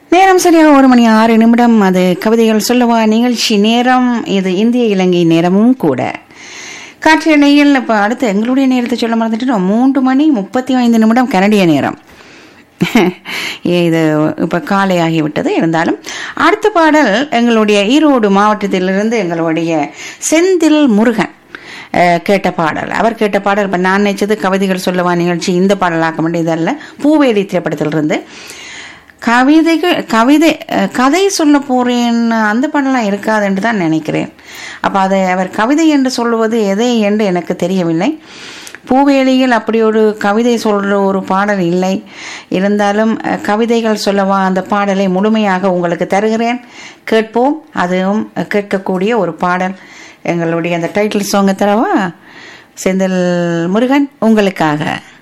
நேரம் சரியாக ஒரு மணி ஆறு நிமிடம் அது கவிதைகள் சொல்லவா நிகழ்ச்சி நேரம் இது இந்திய இலங்கை நேரமும் கூட காற்றிலையில் இப்போ அடுத்து எங்களுடைய நேரத்தை சொல்ல மறந்துட்டோம் மூன்று மணி முப்பத்தி ஐந்து நிமிடம் கனடிய நேரம் இது இப்போ காலை ஆகிவிட்டது இருந்தாலும் அடுத்த பாடல் எங்களுடைய ஈரோடு மாவட்டத்திலிருந்து எங்களுடைய செந்தில் முருகன் அஹ், கேட்ட பாடல் அவர் கேட்ட பாடல் இப்போ நான் நினைச்சது கவிதைகள் சொல்லவா நிகழ்ச்சி இந்த பாடலாக்க வேண்டியதல்ல பூவேலி திரைப்படத்திலிருந்து கவிதைகள் கவிதை அஹ், கதை சொல்ல போறேன் அந்த பாடலாம் இருக்காது என்று தான் நினைக்கிறேன் அப்போ அதை அவர் கவிதை என்று சொல்லுவது எதை என்று எனக்கு தெரியவில்லை பூவேலியில் அப்படி ஒரு கவிதை சொல்கிற ஒரு பாடல் இல்லை இருந்தாலும் அஹ், கவிதைகள் சொல்லவா அந்த பாடலை முழுமையாக உங்களுக்கு தருகிறேன் கேட்போம் அதுவும் அஹ், கேட்கக்கூடிய ஒரு பாடல் எங்களுடைய அந்த டைட்டில் சாங்கை தரவா செந்தில் முருகன் உங்களுக்காக